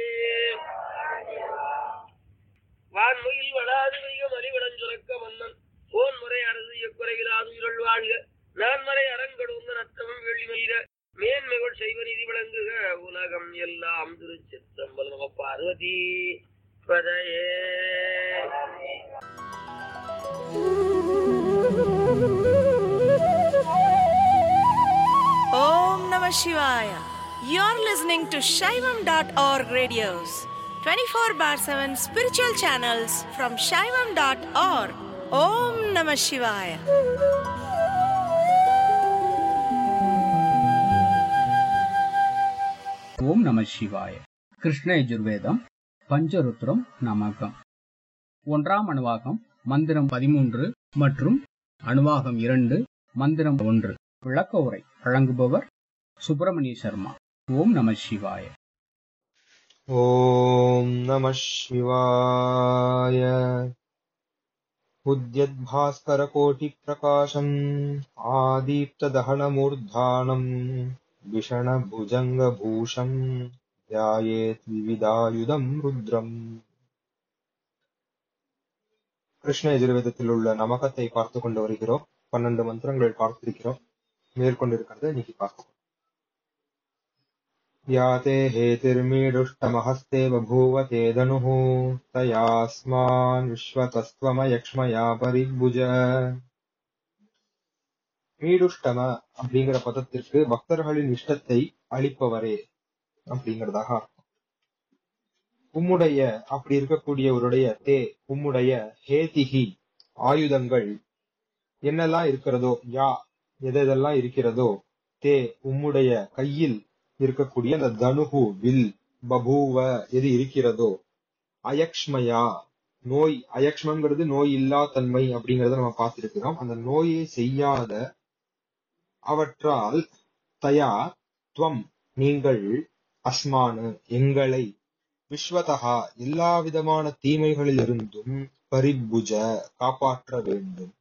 வான்மையில் வளாது மிக மலிவளம் சுரக்க மன்னன் போன் முறை அரசு எக்குறையிலாது உயிரல் வாழ்க நான்மறை அறங்கடுங்க நத்தமும் வெள்ளி மயிர மேன்மைகள் செய்வ நிதி விளங்குக உலகம் எல்லாம் திருச்சிற்றம்பல் நம பார்வதி பதையே Om Namah Shivaya. You're listening to Shaivam.org radios, 24 bar 7 spiritual channels from Shaivam.org. Om Namah Shivaya. ஓம் நம சிவாய கிருஷ்ண யஜுர்வேதம் பஞ்சருத்ரம் நமகம் ஒன்றாம் அணுவாகம் மந்திரம் பதிமூன்று மற்றும் அணுவாகம் இரண்டு மந்திரம் ஒன்று விளக்க உரை வழங்குபவர் சுப்பிரமணிய சர்மா ஓம் நம சிவாய ॐ नमः शिवाय उद्यद्भास्करकोटिप्रकाशम् आदीप्तदहनमूर्धानम् विषणभुजङ्गभूषम् ध्यायेत् विविधायुधम् रुद्रम् கிருஷ்ண எதிர்வேதத்தில் உள்ள நமகத்தை பார்த்து கொண்டு வருகிறோம் பன்னெண்டு மந்திரங்கள் பார்த்திருக்கிறோம் மேற்கொண்டிருக்கிறத இன்னைக்கு பார்க்கிறோம் या ते हेतिर्मीडुष्टमहस्ते बभूव ते धनुः तयास्मान् विश्वतस्त्वमयक्ष्मया परिभुज மீடுஷ்டம அப்படிங்கிற பதத்திற்கு பக்தர்களின் இஷ்டத்தை அளிப்பவரே அப்படிங்கிறதாக அர்த்தம் உம்முடைய அப்படி இருக்கக்கூடியவருடைய தே உம்முடைய ஹேதிகி ஆயுதங்கள் என்னெல்லாம் இருக்கிறதோ யா எதெல்லாம் இருக்கிறதோ தே உம்முடைய கையில் இருக்கக்கூடிய அந்த தனுகு வில் பபூவ எது இருக்கிறதோ அயக்ஷ்மயா நோய் அயக்ஷ்மங்கிறது நோய் இல்லா தன்மை அப்படிங்கறத நம்ம பார்த்திருக்கிறோம் அந்த நோயை செய்யாத அவற்றால் தயா துவம் நீங்கள் அஸ்மானு எங்களை விஸ்வதகா எல்லா விதமான தீமைகளிலிருந்தும் பரிபுஜ காப்பாற்ற வேண்டும்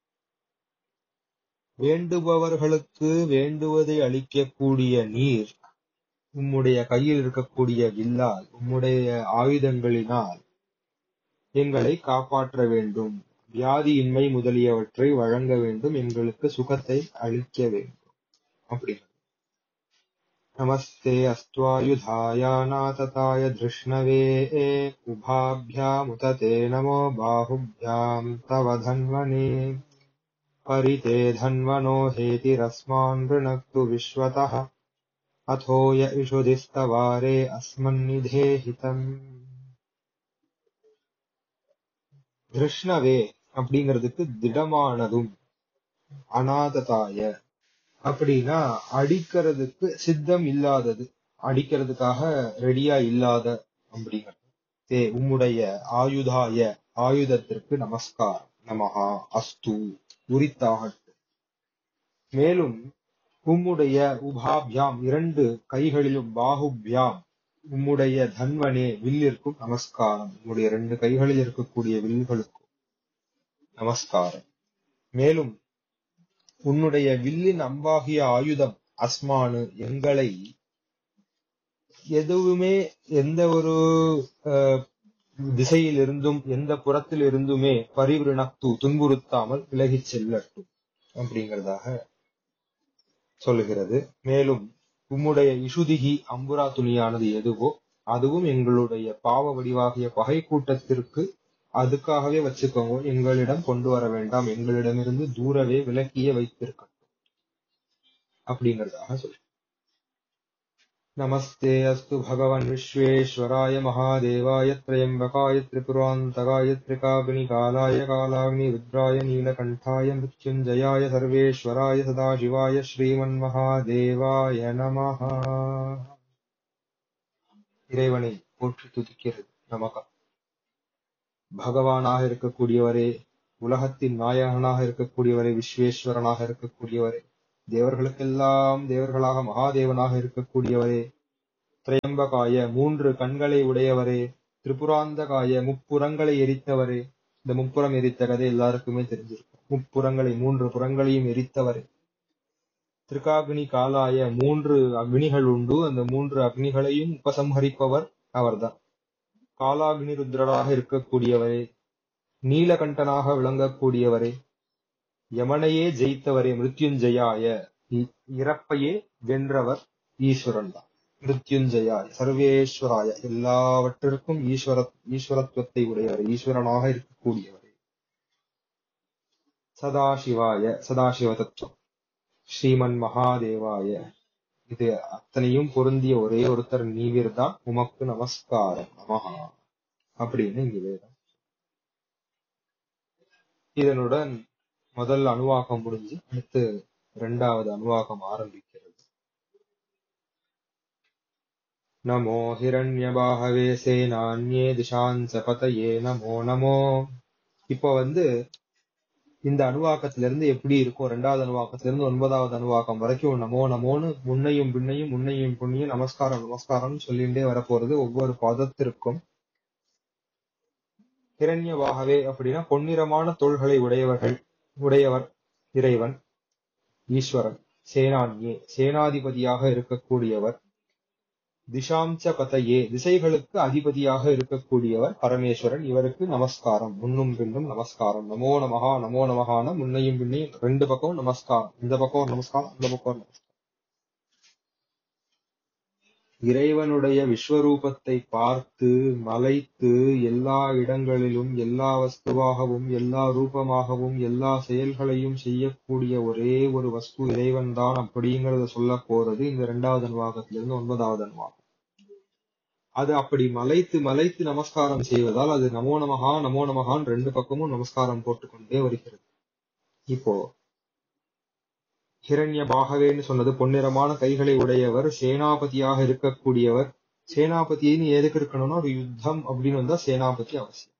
வேண்டுபவர்களுக்கு வேண்டுவதை அளிக்கக்கூடிய நீர் உம்முடைய கையில் இருக்கக்கூடிய வில்லால் உம்முடைய ஆயுதங்களினால் எங்களை காப்பாற்ற வேண்டும் வியாதியின்மை முதலியவற்றை வழங்க வேண்டும் எங்களுக்கு சுகத்தை அளிக்க வேண்டும் அப்படிங்கிறது நமஸ்தே அஸ்துவாயுதாய நாததாய திருஷ்ணவே உபாபியாமுத தே நமோ பாஹுபியாம் தவ தன்வனே परिते धन्वनो हेतिरस्मान् ऋणक्तु विश्वतः अथो य इषुधिस्तवारे अस्मन्निधेहितम् திருஷ்ணவே அப்படிங்கிறதுக்கு திடமானதும் அநாததாய அப்படின்னா அடிக்கிறதுக்கு சித்தம் இல்லாதது அடிக்கிறதுக்காக ரெடியா இல்லாத அப்படிங்கிறது தே உம்முடைய ஆயுதாய ஆயுதத்திற்கு நமஸ்கார் நமஹா அஸ்து உரித்தாகட்டும் மேலும் உம்முடைய உபாபியாம் இரண்டு கைகளிலும் பாகுபியாம் உம்முடைய தன்வனே வில்லிற்கும் நமஸ்காரம் உம்முடைய இரண்டு கைகளில் இருக்கக்கூடிய வில்களுக்கும் நமஸ்காரம் மேலும் உன்னுடைய வில்லின் அம்பாகிய ஆயுதம் அஸ்மானு எங்களை எதுவுமே எந்த ஒரு அஹ், திசையில் இருந்தும் எந்த புறத்தில் இருந்துமே பரிவிருணக்து துன்புறுத்தாமல் விலகிச் செல்லட்டும் அப்படிங்கிறதாக சொல்லுகிறது மேலும் உம்முடைய இஷுதிகி அம்புரா துணியானது எதுவோ அதுவும் எங்களுடைய பாவ வடிவாகிய பகை கூட்டத்திற்கு அதுக்காகவே வச்சுக்கோங்க எங்களிடம் கொண்டு வர வேண்டாம் எங்களிடமிருந்து தூரவே விலக்கியே வைத்திருக்கட்டும் அப்படிங்கிறதாக சொல்லு नमस्ते अस्तु भगवन् विश्वेश्वराय महादेवाय त्र्यम्बकाय त्रिपुरान्तकाय त्रिकाग्निकालाय कालाग्निरुद्राय नीलकण्ठाय मृत्युञ्जयाय सर्वेश्वराय सदाशिवाय श्रीमन्महादेवाय நமः இறைவனை போற்றி துதிக்கிறது நமக பகவானாக இருக்கக்கூடியவரே உலகத்தின் நாயகனாக இருக்கக்கூடியவரே விஸ்வேஸ்வரனாக இருக்கக்கூடியவரே தேவர்களுக்கெல்லாம் தேவர்களாக மகாதேவனாக இருக்கக்கூடியவரே திரையம்பகாய மூன்று கண்களை உடையவரே திரிபுராந்தகாய முப்புறங்களை எரித்தவரே இந்த முப்புறம் எரித்த கதை எல்லாருக்குமே தெரிஞ்சிருக்கும் முப்புறங்களை மூன்று புறங்களையும் எரித்தவரே திருக்காக்னி காலாய மூன்று அக்னிகள் உண்டு அந்த மூன்று அக்னிகளையும் உபசம்ஹரிப்பவர் அவர்தான் காலாக்னி ருத்ரராக இருக்கக்கூடியவரே நீலகண்டனாக விளங்கக்கூடியவரே யமனையே ஜெயித்தவரே மிருத்யுஞ்சயாய இ- இறப்பையே வென்றவர் ஈஸ்வரன் தான் மிருத்யுஞ்சயாய சர்வேஸ்வராய எல்லாவற்றிற்கும் ஈஸ்வர ஈஸ்வரத்துவத்தை உடையவர் ஈஸ்வரனாக இருக்கக்கூடியவரே சதாசிவாய சதாசிவ தத்துவம் ஸ்ரீமன் மகாதேவாய இது அத்தனையும் பொருந்திய ஒரே ஒருத்தர் நீவிர் தான் உமக்கு நமஸ்காரம் நமஹா அப்படின்னு இங்க வேதம் இதனுடன் முதல் அணுவாக்கம் முடிஞ்சு அடுத்து இரண்டாவது அணுவாக்கம் ஆரம்பிக்கிறது நமோ ஹிரண்யபாகவே சேனான்யே திசாஞ்ச பதயே நமோ நமோ இப்போ வந்து இந்த அணுவாக்கத்துல இருந்து எப்படி இருக்கும் ரெண்டாவது அணுவாக்கத்துல இருந்து ஒன்பதாவது அணுவாக்கம் வரைக்கும் நமோ நமோன்னு முன்னையும் பின்னையும் முன்னையும் பின்னையும் நமஸ்காரம் நமஸ்காரம் சொல்லிண்டே வரப்போறது ஒவ்வொரு பதத்திற்கும் ஹிரண்யபாகவே அப்படின்னா பொன்னிறமான தோள்களை உடையவர்கள் உடையவர் இறைவன் ஈஸ்வரன் சேனான்யே சேனாதிபதியாக இருக்கக்கூடியவர் திசாம்ச பதையே திசைகளுக்கு அதிபதியாக இருக்கக்கூடியவர் பரமேஸ்வரன் இவருக்கு நமஸ்காரம் முன்னும் பின்னும் நமஸ்காரம் நமோ நமஹா நமோ நமஹான முன்னையும் பின்னையும் ரெண்டு பக்கம் நமஸ்காரம் இந்த பக்கம் ஒரு நமஸ்காரம் இந்த பக்கம் ஒரு நமஸ்காரம் இறைவனுடைய விஸ்வரூபத்தை பார்த்து மலைத்து எல்லா இடங்களிலும் எல்லா வஸ்துவாகவும் எல்லா ரூபமாகவும் எல்லா செயல்களையும் செய்யக்கூடிய ஒரே ஒரு வஸ்து இறைவன் தான் அப்படிங்கறத சொல்ல போறது இந்த இரண்டாவது அனுவாகத்திலிருந்து ஒன்பதாவது அனுவாகம் அது அப்படி மலைத்து மலைத்து நமஸ்காரம் செய்வதால் அது நமோ நமகா நமோ நமகான் ரெண்டு பக்கமும் நமஸ்காரம் போட்டுக்கொண்டே வருகிறது இப்போ ஹிரண்ய பாகவேன்னு சொன்னது பொன்னிறமான கைகளை உடையவர் சேனாபதியாக இருக்கக்கூடியவர் சேனாபதின்னு எதுக்கு இருக்கணும்னா ஒரு யுத்தம் அப்படின்னு வந்தா சேனாபதி அவசியம்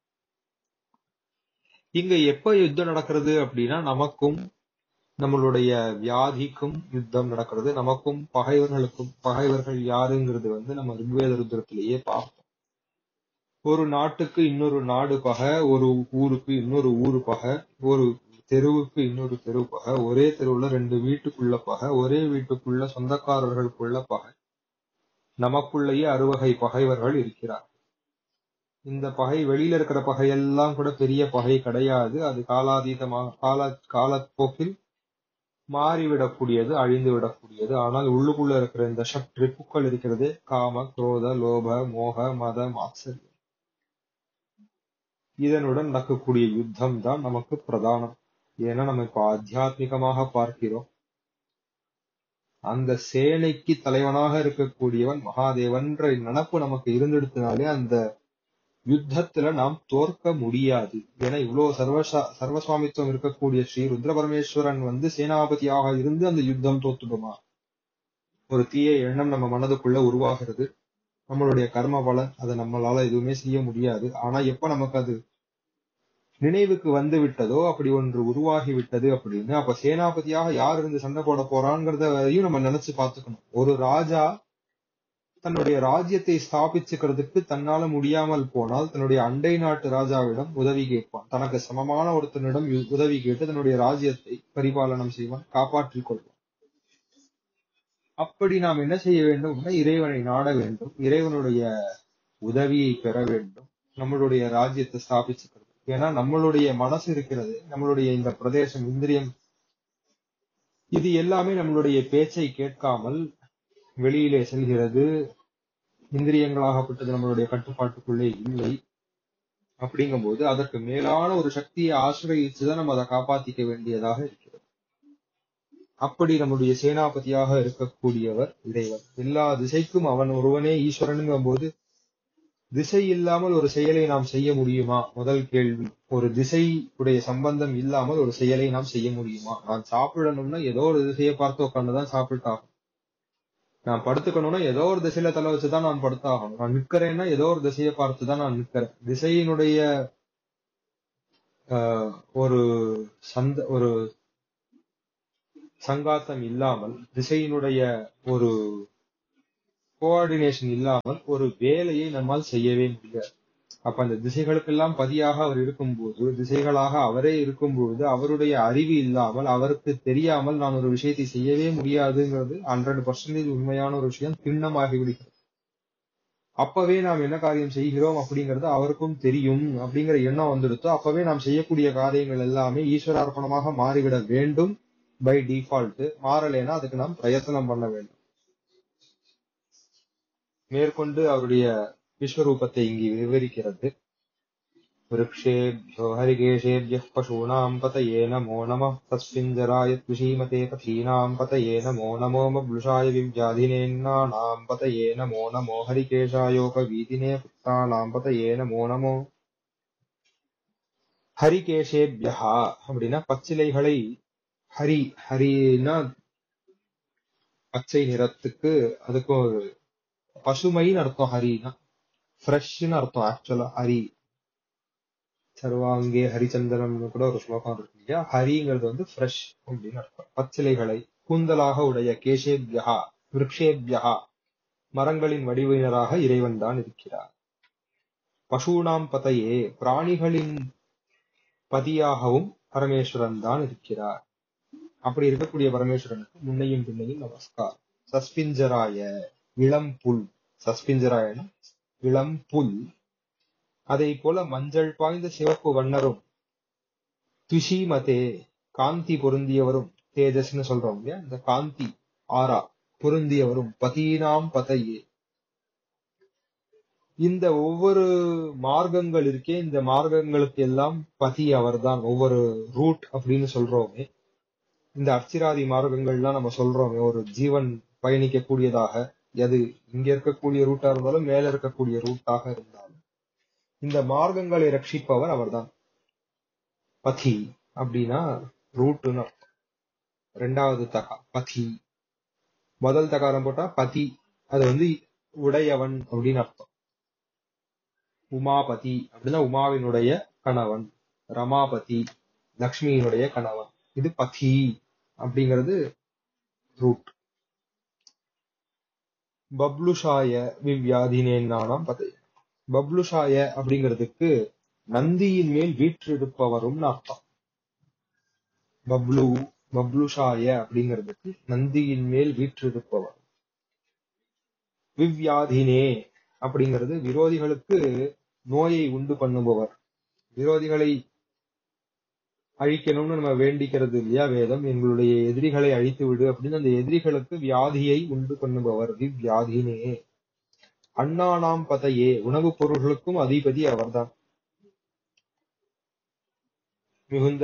இங்க எப்ப யுத்தம் நடக்கிறது அப்படின்னா நமக்கும் நம்மளுடைய வியாதிக்கும் யுத்தம் நடக்கிறது நமக்கும் பகைவர்களுக்கும் பகைவர்கள் யாருங்கிறது வந்து நம்ம ரிக்வேத ருத்ரத்திலேயே பார்த்தோம் ஒரு நாட்டுக்கு இன்னொரு நாடு பகை ஒரு ஊருக்கு இன்னொரு ஊரு பகை ஒரு தெருவுக்கு இன்னொரு தெரு பகை ஒரே தெருவுல ரெண்டு வீட்டுக்குள்ள பகை ஒரே வீட்டுக்குள்ள சொந்தக்காரர்களுக்குள்ள பகை நமக்குள்ளேயே அறுவகை பகைவர்கள் இருக்கிறார் இந்த பகை வெளியில இருக்கிற பகையெல்லாம் கூட பெரிய பகை கிடையாது அது காலாதீதமாக கால காலப்போக்கில் மாறிவிடக்கூடியது அழிந்து விடக்கூடியது ஆனால் உள்ளுக்குள்ள இருக்கிற இந்த ஷட்ரிப்புக்கள் இருக்கிறது காம குரோத லோப மோக மத மாத்சரியம் இதனுடன் நடக்கக்கூடிய யுத்தம் தான் நமக்கு பிரதானம் ஏன்னா நம்ம இப்ப ஆத்தியாத்மிகமாக பார்க்கிறோம் அந்த சேனைக்கு தலைவனாக இருக்கக்கூடியவன் மகாதேவன்ற நினப்பு நமக்கு இருந்தெடுத்தனாலே அந்த யுத்தத்துல நாம் தோற்க முடியாது ஏன்னா இவ்வளவு சர்வசா சர்வசுவாமித்துவம் இருக்கக்கூடிய ஸ்ரீ ருத்ர பரமேஸ்வரன் வந்து சேனாபதியாக இருந்து அந்த யுத்தம் தோத்துடுமா ஒரு தீய எண்ணம் நம்ம மனதுக்குள்ள உருவாகிறது நம்மளுடைய கர்ம பலன் அதை நம்மளால எதுவுமே செய்ய முடியாது ஆனா எப்ப நமக்கு அது நினைவுக்கு வந்து விட்டதோ அப்படி ஒன்று உருவாகி விட்டது அப்படின்னு அப்ப சேனாபதியாக யார் இருந்து சண்டை போட போறாங்கிறதையும் நம்ம நினைச்சு பார்த்துக்கணும் ஒரு ராஜா தன்னுடைய ராஜ்யத்தை ஸ்தாபிச்சுக்கிறதுக்கு தன்னால முடியாமல் போனால் தன்னுடைய அண்டை நாட்டு ராஜாவிடம் உதவி கேட்பான் தனக்கு சமமான ஒருத்தனிடம் யு- உதவி கேட்டு தன்னுடைய ராஜ்யத்தை பரிபாலனம் செய்வான் காப்பாற்றிக் கொள்வான் அப்படி நாம் என்ன செய்ய வேண்டும் அப்படின்னா இறைவனை நாட வேண்டும் இறைவனுடைய உதவியை பெற வேண்டும் நம்மளுடைய ராஜ்யத்தை ஸ்தாபிச்சுக்கிறது ஏன்னா நம்மளுடைய மனசு இருக்கிறது நம்மளுடைய இந்த பிரதேசம் இந்திரியம் இது எல்லாமே நம்மளுடைய பேச்சை கேட்காமல் வெளியிலே செல்கிறது இந்திரியங்களாகப்பட்டது நம்மளுடைய கட்டுப்பாட்டுக்குள்ளே இல்லை அப்படிங்கும்போது அதற்கு மேலான ஒரு சக்தியை ஆசிரயிச்சுதான் நம்ம அதை காப்பாத்திக்க வேண்டியதாக இருக்கிறது அப்படி நம்முடைய சேனாபதியாக இருக்கக்கூடியவர் இறைவன் எல்லா திசைக்கும் அவன் ஒருவனே ஈஸ்வரனுங்கும் போது திசை இல்லாமல் ஒரு செயலை நாம் செய்ய முடியுமா முதல் கேள்வி ஒரு திசை உடைய சம்பந்தம் இல்லாமல் ஒரு செயலை நாம் செய்ய முடியுமா நான் சாப்பிடணும்னா ஏதோ ஒரு திசையை பார்த்து உட்காந்துதான் சாப்பிட்டாகும் நான் படுத்துக்கணும்னா ஏதோ ஒரு திசையில தலை வச்சுதான் நான் படுத்தாகணும் நான் நிக்கிறேன்னா ஏதோ ஒரு திசையை பார்த்துதான் நான் நிக்கிறேன் திசையினுடைய ஆஹ், ஒரு சந்த ஒரு சங்காத்தம் இல்லாமல் திசையினுடைய ஒரு கோஆர்டினேஷன் இல்லாமல் ஒரு வேலையை நம்மால் செய்யவே முடியாது அப்ப அந்த திசைகளுக்கெல்லாம் பதியாக அவர் இருக்கும்போது திசைகளாக அவரே இருக்கும்போது அவருடைய அறிவு இல்லாமல் அவருக்கு தெரியாமல் நான் ஒரு விஷயத்தை செய்யவே முடியாதுங்கிறது ஹண்ட்ரட் பர்சன்டேஜ் உண்மையான ஒரு விஷயம் திண்ணமாகி விடுகிறது அப்பவே நாம் என்ன காரியம் செய்கிறோம் அப்படிங்கிறது அவருக்கும் தெரியும் அப்படிங்கிற எண்ணம் வந்துடுத்தோ அப்பவே நாம் செய்யக்கூடிய காரியங்கள் எல்லாமே ஈஸ்வரார்ப்பணமாக மாறிவிட வேண்டும் பை டிஃபால்ட் மாறலைன்னா அதுக்கு நாம் பிரயத்தனம் பண்ண வேண்டும் மேற்கொண்டு அவருடைய விஸ்வரூபத்தை இங்கு விவரிக்கிறது वृक्षेभ्यो हरिकेशेभ्यः पशूनाम् पतये नमो नमः तस्मिञ्जराय त्विषीमते पथीनाम् पतये नमो नमो मब्लुषाय विव्याधिनेन्नानाम् पतये नमो नमो हरिकेशायोपवीतिने पुत्राणाम् पतये नमो नमो ஹரிகேஷேபியா அப்படின்னா பச்சிலைகளை ஹரி ஹரின்னா பச்சை நிறத்துக்கு அதுக்கும் ஒரு பசுமைன்னு அர்த்தம் ஹரினா ஃப்ரெஷ்னு அர்த்தம் ஆக்சுவலா ஹரி சர்வாங்கே ஹரிச்சந்திரன் கூட ஒரு ஸ்லோகம் இருக்கு இல்லையா ஹரிங்கிறது வந்து ஃப்ரெஷ் அப்படின்னு அர்த்தம் பச்சிலைகளை கூந்தலாக உடைய கேசேபியா விரக்ஷேபியா மரங்களின் வடிவினராக இறைவன் தான் இருக்கிறார் பசூனாம் பதையே பிராணிகளின் பதியாகவும் பரமேஸ்வரன் தான் இருக்கிறார் அப்படி இருக்கக்கூடிய பரமேஸ்வரனுக்கு முன்னையும் பின்னையும் நமஸ்கார் சஸ்பிஞ்சராய இளம் புல் சஸ்பிஞ்சராயன இளம் புல் அதை போல மஞ்சள் பாய்ந்த சிவப்பு வண்ணரும் துஷிமதே காந்தி பொருந்தியவரும் தேஜஸ்னு சொல்றோம் இல்லையா இந்த காந்தி ஆரா பொருந்தியவரும் பதீனாம் பதையே இந்த ஒவ்வொரு மார்க்கங்கள் இருக்கே இந்த மார்க்கங்களுக்கு எல்லாம் பதி அவர்தான் ஒவ்வொரு ரூட் அப்படின்னு சொல்றோமே இந்த அர்ச்சிராதி மார்க்கங்கள்லாம் நம்ம சொல்றோமே ஒரு ஜீவன் பயணிக்க கூடியதாக எது இங்க இருக்கக்கூடிய ரூட்டா இருந்தாலும் மேல இருக்கக்கூடிய ரூட்டாக இருந்தாலும் இந்த மார்க்கங்களை ரட்சிப்பவர் அவர்தான் பதி அப்படின்னா ரூட்டுன்னு அர்த்தம் ரெண்டாவது தகா பதி முதல் தகாரம் போட்டா பதி அது வந்து உடையவன் அப்படின்னு அர்த்தம் உமாபதி அப்படின்னா உமாவினுடைய கணவன் ரமாபதி லக்ஷ்மியினுடைய கணவன் இது பதி அப்படிங்கிறது ரூட் பப்ளுஷாய விவ்யாதினேன்னானாம் பதை பப்ளுஷாய அப்படிங்கிறதுக்கு நந்தியின் மேல் வீற்றிருப்பவரும் அர்த்தம் பப்ளு பப்ளுஷாய அப்படிங்கிறதுக்கு நந்தியின் மேல் வீற்றிருப்பவர் விவ்யாதினே அப்படிங்கிறது விரோதிகளுக்கு நோயை உண்டு பண்ணுபவர் விரோதிகளை அழிக்கணும்னு நம்ம வேண்டிக்கிறது இல்லையா வேதம் எங்களுடைய எதிரிகளை அழித்து விடு அப்படின்னு அந்த எதிரிகளுக்கு வியாதியை உண்டு பண்ணுபவர் விவ்யாதினே அண்ணானாம் பதையே உணவுப் பொருள்களுக்கும் அதிபதி அவர்தான் மிகுந்த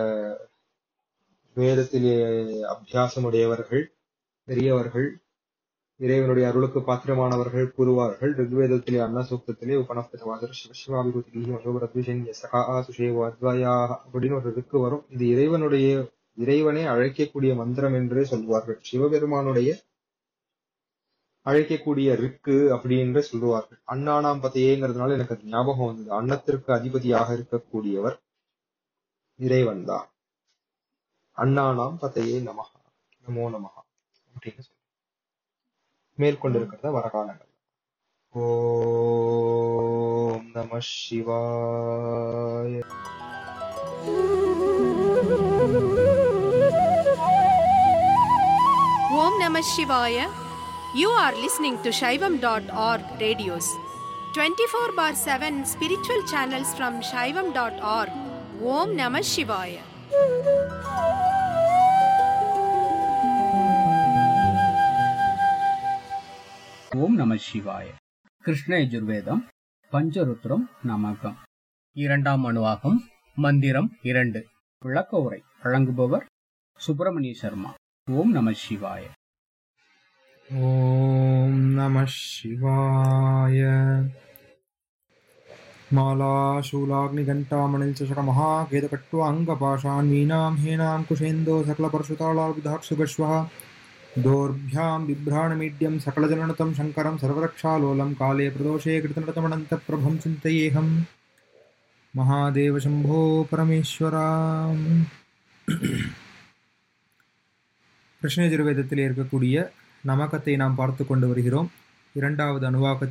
வேதத்திலே அபியாசமுடையவர்கள் பெரியவர்கள் இறைவனுடைய அருளுக்கு பாத்திரமானவர்கள் கூறுவார்கள் ரிக்வேதத்திலே அன்ன சூக்தத்திலே உபனஸ்தவாதர் சிவசிவாபிபுதி மசோபரத்விஷன் சகா சுஷேவ அத்வயா அப்படின்னு ஒரு ருக்கு வரும் இது இறைவனுடைய இறைவனை அழைக்கக்கூடிய மந்திரம் என்றே சொல்வார்கள் சிவபெருமானுடைய அழைக்கக்கூடிய ரிக்கு அப்படின்னு சொல்லுவார்கள் அண்ணானாம் பதையேங்கிறதுனால எனக்கு அது ஞாபகம் வந்தது அன்னத்திற்கு அதிபதியாக இருக்கக்கூடியவர் இறைவன் தான் அண்ணானாம் பதையே நமகா நமோ நமகா அப்படின்னு சொல்லி மேற்கொண்டிருக்கிறத வரகாலங்கள் ஓம் நம சிவாய Om Namah Shivaya. You are listening to Shaivam.org radios. 24 bar 7 spiritual channels from Shaivam.org. Om Namah Shivaya. ஓம் நம சிவாய கிருஷ்ண யஜுர்வேதம் பஞ்சருத்ரம் நமகம் இரண்டாம் அணுவாகம் மந்திரம் இரண்டு விளக்க உரை வழங்குபவர் சுப்பிரமணிய சர்மா ஓம் நம சிவாய ॐ नमः शिवाय मालाशूलाग्निघण्टामणिचषकमहाकेतकट्वाङ्गपाशान्वीनां हेनां कुशेन्दो सकलपरशुतालार्बुधाक्षुगश्वः दोर्भ्यां बिभ्राणमीड्यं सकलजननतं शङ्करं सर्वरक्षालोलं काले प्रदोषे कृतनृतमनन्तप्रभं चिन्तयेऽहं महादेव शम्भो परमेश्वरा கிருஷ்ணயஜுர்வேதத்தில் இருக்கக்கூடிய நமக்கத்தை நாம் பார்த்து கொண்டு வருகிறோம் இரண்டாவது அணுவாக்கத்தில்